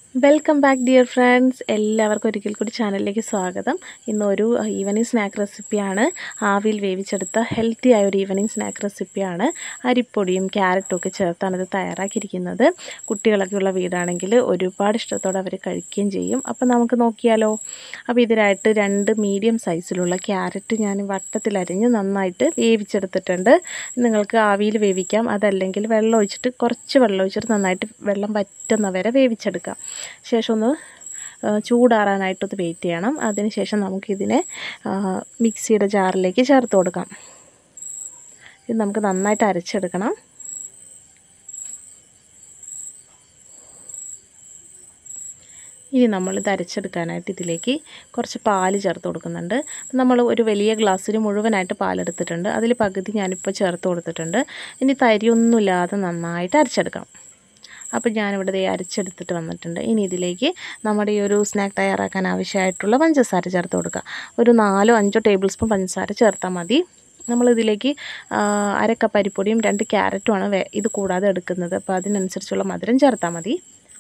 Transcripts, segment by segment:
welcome back dear friends എല്ലാവർക്കും ഒരിക്കൽ കൂടി ചാനലിലേക്ക് സ്വാഗതം ഇന്ന് ഒരു ഈവനിങ് സ്നാക്ക് റെസിപ്പിയാണ് ആവിയിൽ വേവിച്ചെടുത്ത ഹെൽത്തി ആയ ഒരു ഈവനിങ് സ്നാക്ക് റെസിപ്പിയാണ് അരിപ്പൊടിയും ക്യാരറ്റും ഒക്കെ ചേർത്താണ് ഇത് തയ്യാറാക്കിയിരിക്കുന്നത് കുട്ടികളൊക്കെ ഉള്ള വീടാണെങ്കിൽ ഒരുപാട് ഇഷ്ടത്തോടെ അവർ കഴിക്കുകയും ചെയ്യും അപ്പോൾ നമുക്ക് നോക്കിയാലോ അപ്പോൾ ഇതിനായിട്ട് രണ്ട് മീഡിയം സൈസിലുള്ള ക്യാരറ്റ് ഞാൻ വട്ടത്തിലരിഞ്ഞ് നന്നായിട്ട് വേവിച്ചെടുത്തിട്ടുണ്ട് നിങ്ങൾക്ക് ആവിയിൽ വേവിക്കാം അതല്ലെങ്കിൽ വെള്ളം ഒഴിച്ചിട്ട് കുറച്ച് വെള്ളം ഒഴിച്ചിട്ട് നന്നായിട്ട് വെള്ളം വറ്റുന്ന വരെ വേവിച്ചെടുക്കാം ശേഷം ഒന്ന് ചൂടാറാനായിട്ടൊന്ന് വെയിറ്റ് ചെയ്യണം അതിനുശേഷം നമുക്കിതിനെ മിക്സിയുടെ ജാറിലേക്ക് ചേർത്ത് കൊടുക്കാം ഇത് നമുക്ക് നന്നായിട്ട് അരച്ചെടുക്കണം ഇനി നമ്മളിത് അരച്ചെടുക്കാനായിട്ട് ഇതിലേക്ക് കുറച്ച് പാല് ചേർത്ത് കൊടുക്കുന്നുണ്ട് നമ്മൾ ഒരു വലിയ ഗ്ലാസ്സിൽ മുഴുവനായിട്ട് പാലെടുത്തിട്ടുണ്ട് അതിൽ പകുതി ഞാനിപ്പോൾ ചേർത്ത് കൊടുത്തിട്ടുണ്ട് ഇനി തരിയൊന്നുമില്ലാതെ നന്നായിട്ട് അരച്ചെടുക്കാം അപ്പോൾ ഞാനിവിടെ ദേ അരച്ചെടുത്തിട്ട് വന്നിട്ടുണ്ട് ഇനി ഇതിലേക്ക് നമ്മുടെ ഈ ഒരു സ്നാക്ക് തയ്യാറാക്കാൻ ആവശ്യമായിട്ടുള്ള പഞ്ചസാര ചേർത്ത് കൊടുക്കുക ഒരു നാലോ അഞ്ചോ ടേബിൾ സ്പൂൺ പഞ്ചസാര ചേർത്താൽ മതി നമ്മളിതിലേക്ക് അര കപ്പ് അരിപ്പൊടിയും രണ്ട് ക്യാരറ്റുമാണ് ഇത് കൂടാതെ എടുക്കുന്നത് അപ്പോൾ അതിനനുസരിച്ചുള്ള മധുരം ചേർത്താൽ മതി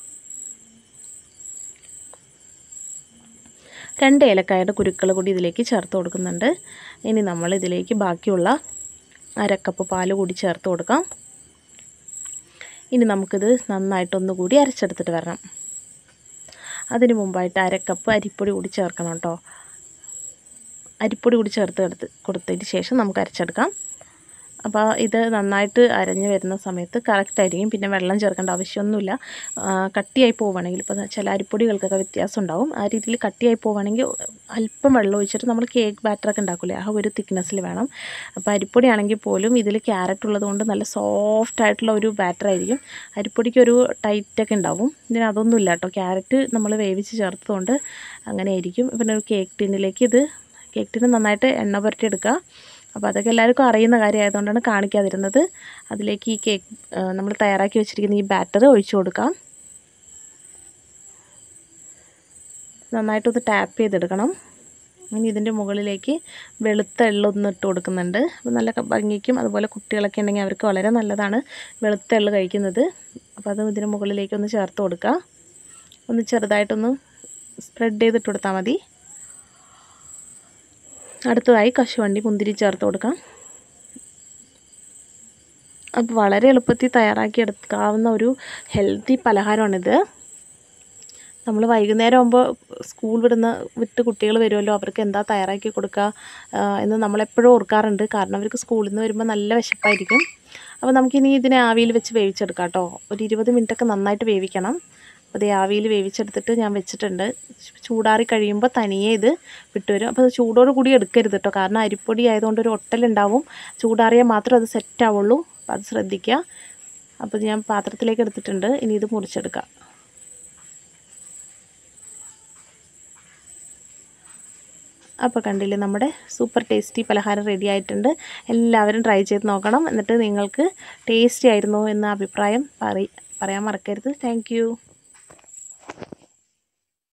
രണ്ട് ഏലക്കായുടെ കുരുക്കൾ കൂടി ഇതിലേക്ക് ചേർത്ത് കൊടുക്കുന്നുണ്ട് ഇനി നമ്മൾ ഇതിലേക്ക് ബാക്കിയുള്ള അരക്കപ്പ് പാൽ കൂടി ചേർത്ത് കൊടുക്കാം ഇനി നമുക്കിത് നന്നായിട്ടൊന്ന് കൂടി അരച്ചെടുത്തിട്ട് വരണം അതിന് മുമ്പായിട്ട് അരക്കപ്പ് അരിപ്പൊടി കൂടി ചേർക്കണം കേട്ടോ അരിപ്പൊടി കൂടി ചേർത്ത് എടുത്ത് കൊടുത്തതിന് ശേഷം നമുക്ക് അരച്ചെടുക്കാം അപ്പോൾ ഇത് നന്നായിട്ട് അരഞ്ഞ് വരുന്ന സമയത്ത് കറക്റ്റായിരിക്കും പിന്നെ വെള്ളം ചേർക്കേണ്ട ആവശ്യമൊന്നുമില്ല കട്ടിയായി പോവുകയാണെങ്കിൽ ഇപ്പോൾ ചില അരിപ്പൊടികൾക്കൊക്കെ വ്യത്യാസം ഉണ്ടാവും ആ രീതിയിൽ കട്ടിയായി പോവുകയാണെങ്കിൽ അല്പം വെള്ളം ഒഴിച്ചിട്ട് നമ്മൾ കേക്ക് ബാറ്ററൊക്കെ ഉണ്ടാക്കില്ലേ ആ ഒരു തിക്നെസ്സിൽ വേണം അപ്പോൾ അരിപ്പൊടി ആണെങ്കിൽ പോലും ഇതിൽ ക്യാരറ്റ് ഉള്ളതുകൊണ്ട് നല്ല സോഫ്റ്റ് ആയിട്ടുള്ള ഒരു ബാറ്റർ ആയിരിക്കും അരിപ്പൊടിക്ക് ഒരു ടൈറ്റൊക്കെ ഉണ്ടാവും ഇതിന് അതൊന്നുമില്ല കേട്ടോ ക്യാരറ്റ് നമ്മൾ വേവിച്ച് ചേർത്തതുകൊണ്ട് അങ്ങനെ ആയിരിക്കും പിന്നെ ഒരു കേക്ക് ടിന്നിലേക്ക് ഇത് കേക്ക് ടിന്ന് നന്നായിട്ട് എണ്ണ പുരട്ടിയെടുക്കുക അപ്പോൾ അതൊക്കെ എല്ലാവർക്കും അറിയുന്ന കാര്യമായതുകൊണ്ടാണ് കാണിക്കാതിരുന്നത് അതിലേക്ക് ഈ കേക്ക് നമ്മൾ തയ്യാറാക്കി വെച്ചിരിക്കുന്ന ഈ ബാറ്റർ ഒഴിച്ചു കൊടുക്കാം നന്നായിട്ടൊന്ന് ടാപ്പ് ചെയ്തെടുക്കണം ഇനി ഇതിൻ്റെ മുകളിലേക്ക് വെളുത്ത എള്ളൊന്ന് ഇട്ട് കൊടുക്കുന്നുണ്ട് അപ്പോൾ നല്ല ഭംഗിക്കും അതുപോലെ കുട്ടികളൊക്കെ ഉണ്ടെങ്കിൽ അവർക്ക് വളരെ നല്ലതാണ് വെളുത്ത എള്ള് കഴിക്കുന്നത് അപ്പോൾ അത് ഇതിന് മുകളിലേക്ക് ഒന്ന് ചേർത്ത് കൊടുക്കുക ഒന്ന് ചെറുതായിട്ടൊന്ന് സ്പ്രെഡ് ചെയ്തിട്ട് കൊടുത്താൽ മതി അടുത്തതായി കശുവണ്ടി മുന്തിരി ചേർത്ത് കൊടുക്കാം അപ്പോൾ വളരെ എളുപ്പത്തിൽ തയ്യാറാക്കി എടുക്കാവുന്ന ഒരു ഹെൽത്തി പലഹാരമാണിത് നമ്മൾ വൈകുന്നേരം ആകുമ്പോൾ സ്കൂൾ വിടുന്ന വിട്ട് കുട്ടികൾ വരുമല്ലോ അവർക്ക് എന്താ തയ്യാറാക്കി കൊടുക്കുക എന്ന് നമ്മളെപ്പോഴും ഓർക്കാറുണ്ട് കാരണം അവർക്ക് സ്കൂളിൽ നിന്ന് വരുമ്പോൾ നല്ല വിശപ്പായിരിക്കും അപ്പോൾ നമുക്കിനി ഇതിനെ ആവിയിൽ വെച്ച് വേവിച്ചെടുക്കാം കേട്ടോ ഒരു ഇരുപത് മിനിറ്റൊക്കെ നന്നായിട്ട് വേവിക്കണം അപ്പോൾ ഇത് ആവിയിൽ വേവിച്ചെടുത്തിട്ട് ഞാൻ വെച്ചിട്ടുണ്ട് ചൂടാറി കഴിയുമ്പോൾ തനിയെ ഇത് വിട്ടുവരും അപ്പോൾ അത് ചൂടോട് കൂടി എടുക്കരുത് കേട്ടോ കാരണം അരിപ്പൊടി ആയതുകൊണ്ട് ഒരു ഒട്ടലുണ്ടാവും ചൂടാറിയാൽ മാത്രം അത് സെറ്റ് ആവുള്ളൂ അപ്പോൾ അത് ശ്രദ്ധിക്കുക അപ്പോൾ ഞാൻ പാത്രത്തിലേക്ക് എടുത്തിട്ടുണ്ട് ഇനി ഇത് മുറിച്ചെടുക്കാം അപ്പോൾ കണ്ടില്ലേ നമ്മുടെ സൂപ്പർ ടേസ്റ്റി പലഹാരം റെഡി ആയിട്ടുണ്ട് എല്ലാവരും ട്രൈ ചെയ്ത് നോക്കണം എന്നിട്ട് നിങ്ങൾക്ക് ടേസ്റ്റി ആയിരുന്നോ എന്ന അഭിപ്രായം പറയാൻ മറക്കരുത് താങ്ക്